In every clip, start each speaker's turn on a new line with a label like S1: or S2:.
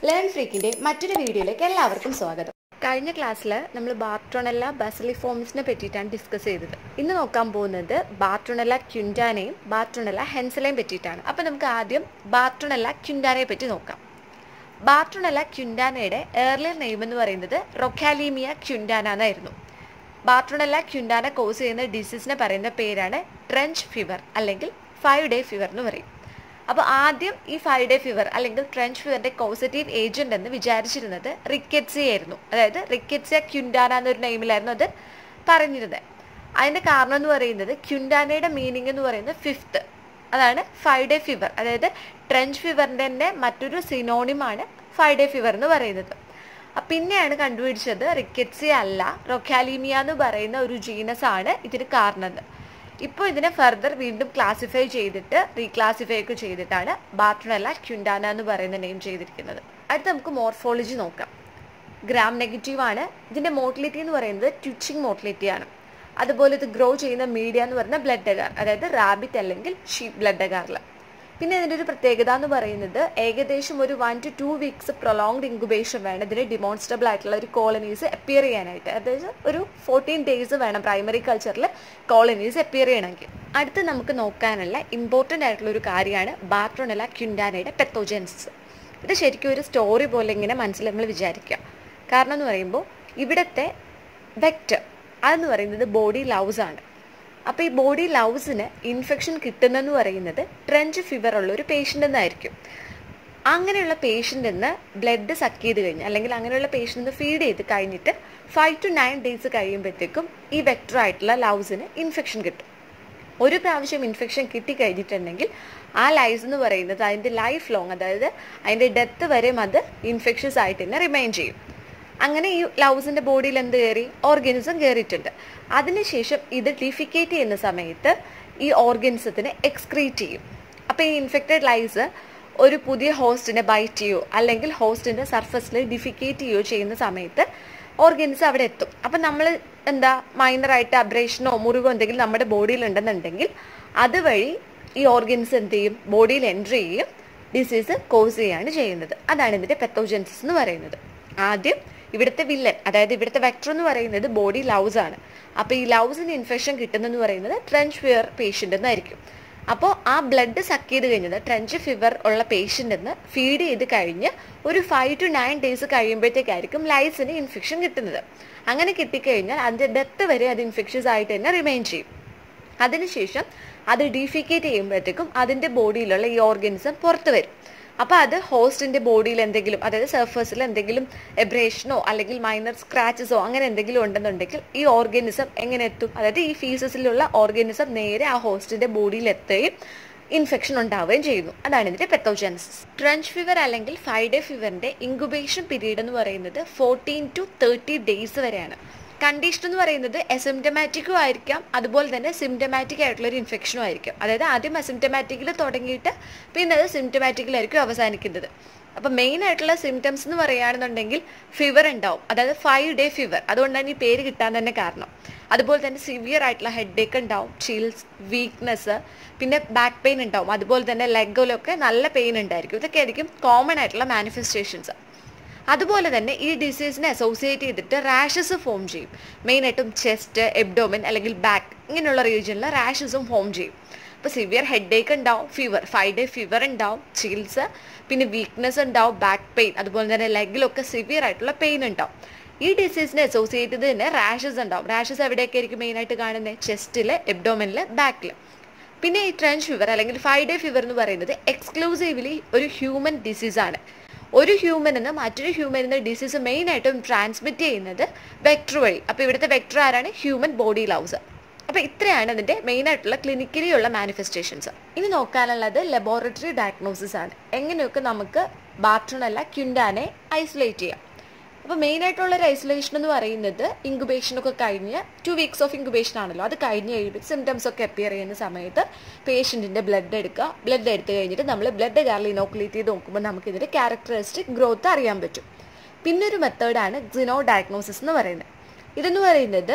S1: learn ഫ്രീക്കിന്റെ മറ്റൊരു വീഡിയോയിലേക്ക് എല്ലാവർക്കും സ്വാഗതം കഴിഞ്ഞ ക്ലാസ്സിൽ നമ്മൾ ബാർട്രോണല്ല ബസലിഫോംസിനെ പറ്റിയിട്ടാണ് ഡിസ്കസ് ചെയ്തത് ഇന്ന് നോക്കാൻ പോകുന്നത് ബാർട്രോണല്ല ക്യുൻഡാനെയും ബാർട്രോണല്ല ഹെൻസലെയും പറ്റിയിട്ടാണ് അപ്പോൾ നമുക്ക് ആദ്യം ബാർട്രോണല്ല ക്യുൻഡാനയെ പറ്റി നോക്കാം ബാർട്രോണല്ല ക്യുൻഡാനയുടെ ഏർലിയർ നെയിം എന്ന് പറയുന്നത് റൊക്കാലീമിയ ക്യുൻഡാന എന്നായിരുന്നു ബാർട്രോണല്ല ക്യുൻഡാന കോസ് ചെയ്യുന്ന ഡിസീസിനെ പറയുന്ന പേരാണ് ട്രെഞ്ച് ഫീവർ അല്ലെങ്കിൽ ഫൈവ് ഡേ ഫീവർ എന്ന് പറയും അപ്പോൾ ആദ്യം ഈ ഫൈവ് ഡേ ഫീവർ അല്ലെങ്കിൽ ട്രെഞ്ച് ഫീവറിന്റെ കോസറ്റീവ് ഏജന്റ് എന്ന് വിചാരിച്ചിരുന്നത് റിക്കറ്റ്സി ആയിരുന്നു അതായത് റിക്കറ്റ്സിയ ക്യുൻഡാന എന്നൊരു നെയിമിലായിരുന്നു അത് പറഞ്ഞിരുന്നത് അതിന്റെ കാരണം എന്ന് പറയുന്നത് ക്യുൻഡാനയുടെ മീനിങ് എന്ന് പറയുന്നത് ഫിഫ്ത്ത് അതാണ് ഫൈവ് ഡേ ഫീവർ അതായത് ട്രെഞ്ച് ഫീവറിന്റെ തന്നെ മറ്റൊരു സിനോണിമാണ് ഫൈവ് ഡേ ഫീവർ എന്ന് പറയുന്നത് അഹ് പിന്നെയാണ് കണ്ടുപിടിച്ചത് റിക്കറ്റ്സി അല്ല റൊക്കാലീമിയ എന്ന് പറയുന്ന ഒരു ജീനസ് ആണ് ഇതിന് കാരണം ഇപ്പോൾ ഇതിനെ ഫർദർ വീണ്ടും ക്ലാസിഫൈ ചെയ്തിട്ട് റീക്ലാസിഫൈ ഒക്കെ ചെയ്തിട്ടാണ് ബാർട്ടണല്ല ക്യുൻഡാന എന്ന് പറയുന്ന നെയിം ചെയ്തിരിക്കുന്നത് അടുത്ത് നമുക്ക് മോർഫോളജി നോക്കാം ഗ്രാം നെഗറ്റീവ് ആണ് ഇതിന്റെ മോട്ടിലിറ്റി എന്ന് പറയുന്നത് ട്വിച്ചിങ് മോട്ടിലിറ്റി ആണ് അതുപോലെ ഇത് ഗ്രോ ചെയ്യുന്ന മീഡിയ എന്ന് പറയുന്ന ബ്ലഡ് അഗാർ അതായത് റാബിറ്റ് അല്ലെങ്കിൽ ഷീപ്പ് ബ്ലഡ് അഗാറിൽ പിന്നെ ഇതിൻ്റെ ഒരു പ്രത്യേകത എന്ന് പറയുന്നത് ഏകദേശം ഒരു one two two weeks prolonged incubation വേണം ഇതിന് ഡിമോൺസ്ട്രബിൾ ആയിട്ടുള്ള ഒരു കോളനീസ് അപ്പിയർ ചെയ്യാനായിട്ട് അതായത് ഒരു ഫോർട്ടീൻ ഡേയ്സ് വേണം പ്രൈമറി കൾച്ചറിൽ കോളനീസ് അപ്പിയർ ചെയ്യണമെങ്കിൽ അടുത്ത് നമുക്ക് നോക്കാനുള്ള ഇമ്പോർട്ടൻ്റ് ആയിട്ടുള്ള ഒരു കാര്യമാണ് ബാർട്രോണല ക്യുൻഡാനയുടെ പെത്തോജൻസിസ് ഇത് ശരിക്കും ഒരു സ്റ്റോറി പോലെ ഇങ്ങനെ മനസ്സിൽ നമ്മൾ വിചാരിക്കുക കാരണം എന്ന് പറയുമ്പോൾ ഇവിടുത്തെ വെക്റ്റർ അതെന്ന് പറയുന്നത് ബോഡി ലൗസ് ആണ് അപ്പോൾ ഈ ബോഡി ലൗസിന് ഇൻഫെക്ഷൻ കിട്ടുന്നെന്ന് പറയുന്നത് ട്രെഞ്ച് ഫീവർ ഉള്ള ഒരു പേഷ്യൻ്റ് എന്നായിരിക്കും അങ്ങനെയുള്ള പേഷ്യൻ്റ് നിന്ന് ബ്ലഡ് സക്ക് ചെയ്ത് കഴിഞ്ഞ് അല്ലെങ്കിൽ അങ്ങനെയുള്ള പേഷ്യൻ്റ് ഫീഡ് ചെയ്ത് കഴിഞ്ഞിട്ട് ഫൈവ് ടു നയൻ ഡേയ്സ് കഴിയുമ്പോഴത്തേക്കും ഈ വെക്ടർ ആയിട്ടുള്ള ലൗസിന് ഇൻഫെക്ഷൻ കിട്ടും ഒരു പ്രാവശ്യം ഇൻഫെക്ഷൻ കിട്ടിക്കഴിഞ്ഞിട്ടുണ്ടെങ്കിൽ ആ ലൈസ് എന്ന് പറയുന്നത് അതിൻ്റെ ലൈഫ് ലോങ് അതായത് അതിൻ്റെ ഡെത്ത് വരെയും അത് ഇൻഫെക്ഷൻസ് ആയിട്ട് തന്നെ റിമൈൻ ചെയ്യും അങ്ങനെ ഈ ലൗസിന്റെ ബോഡിയിൽ എന്ത് കയറി ഓർഗാനിസം കയറിയിട്ടുണ്ട് അതിനുശേഷം ഇത് ഡിഫിക്കേറ്റ് ചെയ്യുന്ന സമയത്ത് ഈ ഓർഗാനിസത്തിനെ എക്സ്ക്രീറ്റ് ചെയ്യും അപ്പോൾ ഈ ഇൻഫെക്റ്റഡ് ലൈസ് ഒരു പുതിയ ഹോസ്റ്റിനെ ബൈറ്റ് ചെയ്യോ അല്ലെങ്കിൽ ഹോസ്റ്റിന്റെ സർഫസിൽ ഡിഫിക്കേറ്റ് ചെയ്യോ ചെയ്യുന്ന സമയത്ത് ഓർഗൻസ് അവിടെ എത്തും അപ്പം നമ്മൾ എന്താ മൈനറായിട്ട് അബ്രേഷനോ മുറിവോ എന്തെങ്കിലും നമ്മുടെ ബോഡിയിൽ ഉണ്ടെന്നുണ്ടെങ്കിൽ അതുവഴി ഈ ഓർഗൻസ് എന്ത് ചെയ്യും ബോഡിയിൽ എൻട്രി ചെയ്യും ഡിസീസ് കോസ് ചെയ്യാണ് ചെയ്യുന്നത് അതാണ് ഇതിന്റെ പെത്തോജൻസിസ് എന്ന് പറയുന്നത് ആദ്യം ഇവിടുത്തെ വില്ലൻ അതായത് ഇവിടുത്തെ വെക്ടർ എന്ന് പറയുന്നത് ബോഡി ലൗസ് ആണ് അപ്പോൾ ഈ ലൗസിന് ഇൻഫെക്ഷൻ കിട്ടുന്നെന്ന് പറയുന്നത് ട്രെഞ്ച് ഫിയർ പേഷ്യൻ്റ് എന്നായിരിക്കും അപ്പോൾ ആ ബ്ലഡ് സക്ക് ചെയ്ത് കഴിഞ്ഞത് ട്രെഞ്ച് ഫീവർ ഉള്ള പേഷ്യൻ്റ് എന്ന് ഫീഡ് ചെയ്ത് കഴിഞ്ഞ് ഒരു ഫൈവ് ടു നയൻ ഡേയ്സ് കഴിയുമ്പോഴത്തേക്കായിരിക്കും ലൈസിന് ഇൻഫെക്ഷൻ കിട്ടുന്നത് അങ്ങനെ കിട്ടിക്കഴിഞ്ഞാൽ അതിൻ്റെ ഡെത്ത് വരെ അത് ഇൻഫെക്ഷൻസ് ആയിട്ട് തന്നെ റിമൈൻ ചെയ്യും അതിനുശേഷം അത് ഡീഫിക്കേറ്റ് ചെയ്യുമ്പോഴത്തേക്കും അതിൻ്റെ ബോഡിയിലുള്ള ഈ ഓർഗനിസം പുറത്ത് വരും അപ്പോൾ അത് ഹോസ്റ്റിന്റെ ബോഡിയിൽ എന്തെങ്കിലും അതായത് സർഫസിൽ എന്തെങ്കിലും എബ്രേഷനോ അല്ലെങ്കിൽ മൈനർ സ്ക്രാച്ചസോ അങ്ങനെ എന്തെങ്കിലും ഉണ്ടെന്നുണ്ടെങ്കിൽ ഈ ഓർഗാനിസം എങ്ങനെ എത്തും അതായത് ഈ ഫീസസിലുള്ള ഓർഗാനിസം നേരെ ആ ഹോസ്റ്റിന്റെ ബോഡിയിൽ എത്തുകയും ഇൻഫെക്ഷൻ ഉണ്ടാവുകയും ചെയ്യുന്നു അതാണ് ഇതിന്റെ പെത്തോജനസിസ് ട്രഞ്ച് ഫീവർ അല്ലെങ്കിൽ ഫൈവ് ഡേ ഫീവറിന്റെ ഇൻക്യുബേഷൻ പീരീഡ് എന്ന് പറയുന്നത് ഫോർട്ടീൻ ടു തേർട്ടി ഡേയ്സ് വരെയാണ് കണ്ടീഷൻ എന്ന് പറയുന്നത് എസിംറ്റമാറ്റിക്കും ആയിരിക്കാം അതുപോലെ തന്നെ സിംറ്റമാറ്റിക് ആയിട്ടുള്ള ഒരു ഇൻഫെക്ഷനും ആയിരിക്കും അതായത് ആദ്യം അസിംറ്റമാറ്റിക്കിൽ തുടങ്ങിയിട്ട് പിന്നെ അത് സിംറ്റമാറ്റിക്കിലായിരിക്കും അവസാനിക്കുന്നത് അപ്പം മെയിൻ ആയിട്ടുള്ള സിംറ്റംസ് എന്ന് പറയുകയാണെന്നുണ്ടെങ്കിൽ ഫീവർ ഉണ്ടാവും അതായത് ഫൈവ് ഡേ ഫീവർ അതുകൊണ്ടാണ് ഈ പേര് കിട്ടാൻ തന്നെ കാരണം അതുപോലെ തന്നെ സിവിയർ ആയിട്ടുള്ള ഹെഡ് ഏക്ക് ഉണ്ടാവും ചിൽസ് വീക്ക്നെസ് പിന്നെ ബാക്ക് പെയിൻ ഉണ്ടാവും അതുപോലെ തന്നെ ലെഗിലൊക്കെ നല്ല പെയിൻ ഉണ്ടായിരിക്കും ഇതൊക്കെ ആയിരിക്കും കോമൺ ആയിട്ടുള്ള മാനിഫെസ്റ്റേഷൻസ് അതുപോലെ തന്നെ ഈ ഡിസീസിനെ അസോസിയേറ്റ് ചെയ്തിട്ട് റാഷസ് ഫോം ചെയ്യും മെയിനായിട്ടും ചെസ്റ്റ് എബ്ഡോമിൻ അല്ലെങ്കിൽ ബാക്ക് ഇങ്ങനെയുള്ള റീജിയനിൽ റാഷസും ഫോം ചെയ്യും അപ്പോൾ സിവിയർ ഹെഡ് ഏക്ക് ഉണ്ടാവും ഫീവർ ഫൈവ് ഡേ ഫീവർ ഉണ്ടാവും ചിൽസ് പിന്നെ വീക്ക്നെസ് ഉണ്ടാവും ബാക്ക് പെയിൻ അതുപോലെ തന്നെ ലെഗിലൊക്കെ സിവിയർ ആയിട്ടുള്ള പെയിൻ ഉണ്ടാവും ഈ ഡിസീസിനെ അസോസിയേറ്റ് ചെയ്ത് തന്നെ റാഷസ് ഉണ്ടാവും റാഷസ് എവിടെയൊക്കെ ആയിരിക്കും മെയിനായിട്ട് കാണുന്നത് ചെസ്റ്റിൽ എബ്ഡോമിനിൽ ബാക്കിൽ പിന്നെ ഈ ട്രെഞ്ച് ഫീവർ അല്ലെങ്കിൽ ഫൈവ് ഡേ ഫീവർ എന്ന് പറയുന്നത് എക്സ്ക്ലൂസീവ്ലി ഒരു ഹ്യൂമൻ ഡിസീസാണ് ഒരു ഹ്യൂമനിൽ നിന്ന് മറ്റൊരു ഹ്യൂമനിൽ നിന്ന് ഡിസീസ് മെയിൻ ആയിട്ടും ട്രാൻസ്മിറ്റ് ചെയ്യുന്നത് വെക്ടർ വഴി അപ്പോൾ ഇവിടുത്തെ വെക്ടർ ആരാണ് ഹ്യൂമൻ ബോഡി ലൗസ് അപ്പോൾ ഇത്രയാണ് അതിൻ്റെ മെയിൻ ആയിട്ടുള്ള ക്ലിനിക്കലി ഉള്ള മാനിഫെസ്റ്റേഷൻസ് ഇനി നോക്കാനുള്ളത് ലബോറട്ടറി ഡയഗ്നോസിസ് ആണ് എങ്ങനെയൊക്കെ നമുക്ക് ബാർട്രോണല്ല ക്യുൻഡാനെ ഐസൊലേറ്റ് ചെയ്യാം അപ്പോൾ മെയിൻ ആയിട്ടുള്ള ഒരു ഐസൊലേഷൻ എന്ന് പറയുന്നത് ഇൻക്യുബേഷൻ ഒക്കെ കഴിഞ്ഞ് ടു വീക്സ് ഓഫ് ഇൻക്യുബേഷൻ ആണല്ലോ അത് കഴിഞ്ഞ് കഴിയുമ്പോൾ സിംറ്റംസ് ഒക്കെ അപ്പിയർ ചെയ്യുന്ന സമയത്ത് പേഷ്യൻറ്റിൻ്റെ ബ്ലഡ് എടുക്കുക ബ്ലഡ് എടുത്തു കഴിഞ്ഞിട്ട് നമ്മൾ ബ്ലഡ് കാറിൽ ഇനോക്കുലേറ്റ് ചെയ്ത് നോക്കുമ്പോൾ നമുക്ക് ഇതിൻ്റെ ക്യാരക്ടറിസ്റ്റിക് ഗ്രോത്ത് അറിയാൻ പറ്റും പിന്നെ ഒരു മെത്തേഡാണ് ജിനോ ഡയഗ്നോസിസ് എന്ന് പറയുന്നത് ഇതെന്ന് പറയുന്നത്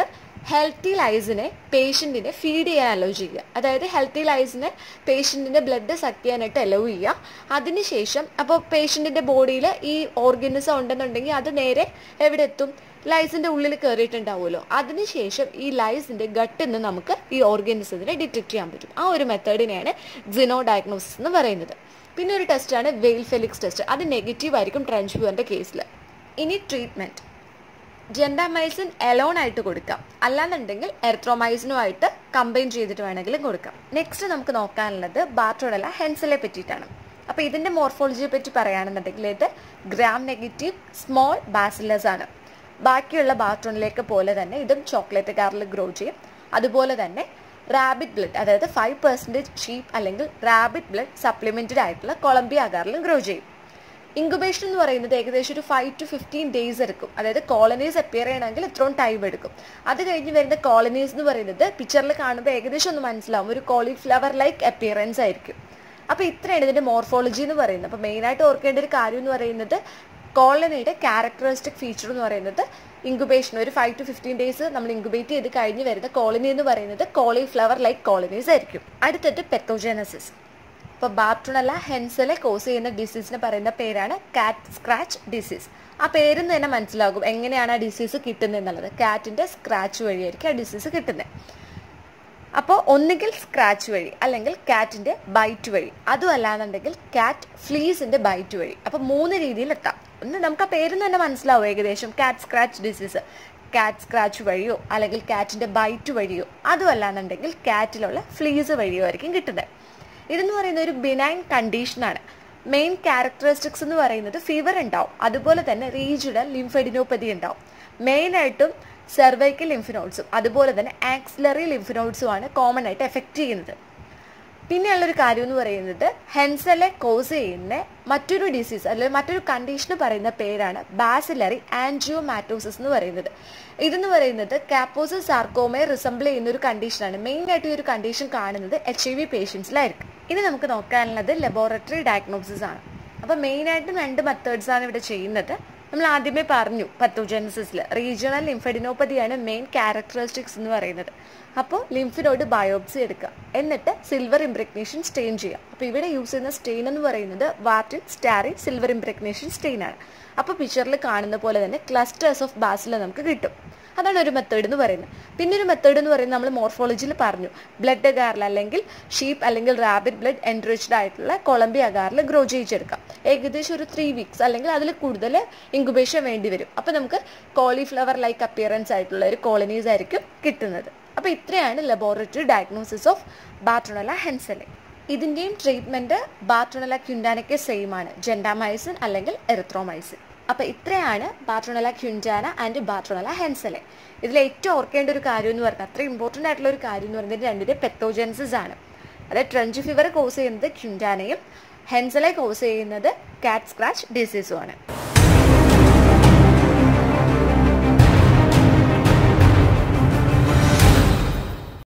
S1: ഹെൽത്തി ലൈസിനെ പേഷ്യൻറ്റിനെ ഫീഡ് ചെയ്യാൻ അലോ ചെയ്യുക അതായത് ഹെൽത്തി ലൈസിനെ പേഷ്യൻറ്റിൻ്റെ ബ്ലഡ് സക്ക് ചെയ്യാനായിട്ട് അലോ ചെയ്യുക അതിനുശേഷം അപ്പോൾ പേഷ്യൻറ്റിൻ്റെ ബോഡിയിൽ ഈ ഓർഗനിസം ഉണ്ടെന്നുണ്ടെങ്കിൽ അത് നേരെ എവിടെ എത്തും ലൈസിൻ്റെ ഉള്ളിൽ കയറിയിട്ടുണ്ടാവുമല്ലോ അതിനുശേഷം ഈ ലൈസിൻ്റെ ഗട്ടിൽ നിന്ന് നമുക്ക് ഈ ഓർഗനിസത്തിനെ ഡിറ്റക്ട് ചെയ്യാൻ പറ്റും ആ ഒരു മെത്തേഡിനെയാണ് ജിനോ ഡയഗ്നോസിസ് എന്ന് പറയുന്നത് പിന്നെ ഒരു ടെസ്റ്റാണ് വെയിൽ ഫെലിക്സ് ടെസ്റ്റ് അത് നെഗറ്റീവ് ആയിരിക്കും ട്രൻസ്ഫ്യൂറിൻ്റെ കേസിൽ ഇനി ട്രീറ്റ്മെൻറ്റ് ജെൻഡാമൈസിൻ എലോൺ ആയിട്ട് കൊടുക്കാം അല്ലാന്നുണ്ടെങ്കിൽ എർട്രോമൈസിനുമായിട്ട് കമ്പൈൻ ചെയ്തിട്ട് വേണമെങ്കിലും കൊടുക്കാം നെക്സ്റ്റ് നമുക്ക് നോക്കാനുള്ളത് ബാട്രോഡല ഹെൻസലെ പറ്റിയിട്ടാണ് അപ്പോൾ ഇതിൻ്റെ മോർഫോളജിയെ പറ്റി പറയുകയാണെന്നുണ്ടെങ്കിൽ ഇത് ഗ്രാം നെഗറ്റീവ് സ്മോൾ ബാസിലസ് ആണ് ബാക്കിയുള്ള ബാത്റൂണിലേക്ക് പോലെ തന്നെ ഇതും ചോക്ലേറ്റ് കാറിൽ ഗ്രോ ചെയ്യും അതുപോലെ തന്നെ റാബിറ്റ് ബ്ലഡ് അതായത് ഫൈവ് പെർസെൻറ്റേജ് ഷീപ്പ് അല്ലെങ്കിൽ റാബിറ്റ് ബ്ലഡ് സപ്ലിമെൻറ്റഡ് ആയിട്ടുള്ള കൊളംബിയ അകാറിലും ഗ്രോ ചെയ്യും ഇൻക്യുബേഷൻ എന്ന് പറയുന്നത് ഏകദേശം ഒരു ഫൈവ് ടു ഫിഫ്റ്റീൻ ഡേയ്സ് എടുക്കും അതായത് കോളനീസ് അപ്പിയർ ചെയ്യണമെങ്കിൽ ഇത്രയും ടൈം എടുക്കും അത് കഴിഞ്ഞ് വരുന്ന കോളനീസ് എന്ന് പറയുന്നത് പിക്ചറിൽ കാണുമ്പോൾ ഏകദേശം ഒന്ന് മനസ്സിലാവും ഒരു കോളിഫ്ലവർ ലൈക്ക് അപ്പിയറൻസ് ആയിരിക്കും അപ്പോൾ ഇത്രയാണ് ഇതിൻ്റെ മോർഫോളജി എന്ന് പറയുന്നത് അപ്പോൾ മെയിനായിട്ട് ഓർക്കേണ്ട ഒരു കാര്യം എന്ന് പറയുന്നത് കോളനിയുടെ ക്യാരക്ടറിസ്റ്റിക് ഫീച്ചർ എന്ന് പറയുന്നത് ഇൻക്യുബേഷൻ ഒരു ഫൈവ് ടു ഫിഫ്റ്റീൻ ഡേയ്സ് നമ്മൾ ഇൻക്യുബേറ്റ് ചെയ്ത് കഴിഞ്ഞ് വരുന്ന കോളനി എന്ന് പറയുന്നത് കോളിഫ്ലവർ ലൈക്ക് കോളനീസ് ആയിരിക്കും അടുത്തത് പെത്തോജനസിസ് ഇപ്പോൾ ബാപ്ട്രണല്ല ഹെൻസലെ കോസ് ചെയ്യുന്ന ഡിസീസിന് പറയുന്ന പേരാണ് കാറ്റ് സ്ക്രാച്ച് ഡിസീസ് ആ പേരിൽ നിന്ന് തന്നെ മനസ്സിലാകും എങ്ങനെയാണ് ആ ഡിസീസ് കിട്ടുന്നത് എന്നുള്ളത് കാറ്റിൻ്റെ സ്ക്രാച്ച് വഴിയായിരിക്കും ആ ഡിസീസ് കിട്ടുന്നത് അപ്പോൾ ഒന്നുകിൽ സ്ക്രാച്ച് വഴി അല്ലെങ്കിൽ കാറ്റിൻ്റെ ബൈറ്റ് വഴി അതും അല്ലാന്നുണ്ടെങ്കിൽ കാറ്റ് ഫ്ലീസിൻ്റെ ബൈറ്റ് വഴി അപ്പോൾ മൂന്ന് രീതിയിൽ എത്താം ഒന്ന് നമുക്ക് ആ പേരിൽ നിന്ന് തന്നെ മനസ്സിലാവും ഏകദേശം കാറ്റ് സ്ക്രാച്ച് ഡിസീസ് കാറ്റ് സ്ക്രാച്ച് വഴിയോ അല്ലെങ്കിൽ കാറ്റിൻ്റെ ബൈറ്റ് വഴിയോ അതും അല്ലാന്നുണ്ടെങ്കിൽ കാറ്റിലുള്ള ഫ്ലീസ് വഴിയോ ആയിരിക്കും കിട്ടുന്നത് ഇതെന്ന് പറയുന്ന ഒരു ബിനൈൻ കണ്ടീഷനാണ് മെയിൻ ക്യാരക്ടറിസ്റ്റിക്സ് എന്ന് പറയുന്നത് ഫീവർ ഉണ്ടാവും അതുപോലെ തന്നെ റീജിയണൽ ലിംഫെഡിനോപ്പതി ഉണ്ടാവും മെയിനായിട്ടും സെർവൈക്കൽ ലിംഫിനോഡ്സും അതുപോലെ തന്നെ ആക്സിലറി ലിംഫിനോഡ്സുമാണ് കോമൺ ആയിട്ട് എഫക്റ്റ് ചെയ്യുന്നത് പിന്നെയുള്ളൊരു കാര്യം എന്ന് പറയുന്നത് ഹെൻസലെ കോസ് ചെയ്യുന്ന മറ്റൊരു ഡിസീസ് അല്ലെങ്കിൽ മറ്റൊരു കണ്ടീഷന് പറയുന്ന പേരാണ് ബാസിലറി ആൻജിയോമാറ്റോസിസ് എന്ന് പറയുന്നത് ഇതെന്ന് പറയുന്നത് കാപ്പോസിസ് സാർക്കോമയെ റിസംബിൾ ചെയ്യുന്ന ഒരു കണ്ടീഷനാണ് മെയിനായിട്ട് ഈ ഒരു കണ്ടീഷൻ കാണുന്നത് എച്ച് ഐ വി പേഷ്യൻസിലായിരിക്കും ഇനി നമുക്ക് നോക്കാനുള്ളത് ലബോറട്ടറി ഡയഗ്നോസിസ് ആണ് അപ്പോൾ മെയിനായിട്ടും രണ്ട് മെത്തേഡ്സ് ആണ് ഇവിടെ ചെയ്യുന്നത് നമ്മൾ ആദ്യമേ പറഞ്ഞു പത്തോജനസിസിൽ റീജിയണൽ ലിംഫഡിനോപ്പതിയാണ് മെയിൻ ക്യാരക്ടറിസ്റ്റിക്സ് എന്ന് പറയുന്നത് അപ്പോൾ ലിംഫിനോട് ബയോപ്സി എടുക്കുക എന്നിട്ട് സിൽവർ ഇംപ്രഗ്നേഷൻ സ്റ്റെയിൻ ചെയ്യുക അപ്പോൾ ഇവിടെ യൂസ് ചെയ്യുന്ന സ്റ്റെയിൻ എന്ന് പറയുന്നത് Warthin Starry silver impregnation stain ആണ് അപ്പോൾ പിക്ചറിൽ കാണുന്ന പോലെ തന്നെ ക്ലസ്റ്റേഴ്സ് ഓഫ് ബാസിൽ നമുക്ക് കിട്ടും അതാണ് ഒരു മെത്തേഡ് എന്ന് പറയുന്നത് പിന്നെ ഒരു മെത്തേഡ് എന്ന് പറയുന്നത് നമ്മൾ മോർഫോളജിയിൽ പറഞ്ഞു ബ്ലഡ് അഗാറിൽ അല്ലെങ്കിൽ ഷീപ്പ് അല്ലെങ്കിൽ റാബിറ്റ് ബ്ലഡ് എൻറിച്ച്ഡ് ആയിട്ടുള്ള കൊളംബിയ അഗാറിൽ ഗ്രോ ചെയ്യിച്ചെടുക്കാം ഏകദേശം ഒരു ത്രീ വീക്സ് അല്ലെങ്കിൽ അതിൽ കൂടുതൽ ഇൻക്യുബേഷൻ വേണ്ടി വരും അപ്പോൾ നമുക്ക് കോളിഫ്ലവർ ലൈക്ക് അപ്പിയറൻസ് ആയിട്ടുള്ള ഒരു കോളനീസ് ആയിരിക്കും കിട്ടുന്നത് അപ്പോൾ ഇത്രയാണ് laboratory diagnosis of Bartonella henselae ഇതിൻ്റെയും ട്രീറ്റ്മെൻറ്റ് ബാട്രോണല ക്യുൻഡാനയ്ക്ക് സെയിം ആണ് ജെൻഡാമൈസിൻ അല്ലെങ്കിൽ എറിത്രോമൈസിൻ അപ്പോൾ ഇത്രയാണ് ബാട്രോണല ക്യുൻജാന ആൻഡ് ബാട്രോണല ഹെൻസലെ ഇതിൽ ഏറ്റവും ഓർക്കേണ്ട ഒരു കാര്യം എന്ന് പറഞ്ഞാൽ അത്ര ഇമ്പോർട്ടൻ്റ് ആയിട്ടുള്ള ഒരു കാര്യം എന്ന് പറയുന്നത് രണ്ടിൻ്റെ പെത്തോജൻസിസ് ആണ് അതായത് ട്രഞ്ച് ഫീവർ കോസ് ചെയ്യുന്നത് ക്യുൻജാനയും ഹെൻസലെ കോസ് ചെയ്യുന്നത് കാറ്റ് സ്ക്രാച്ച് ഡിസീസുമാണ്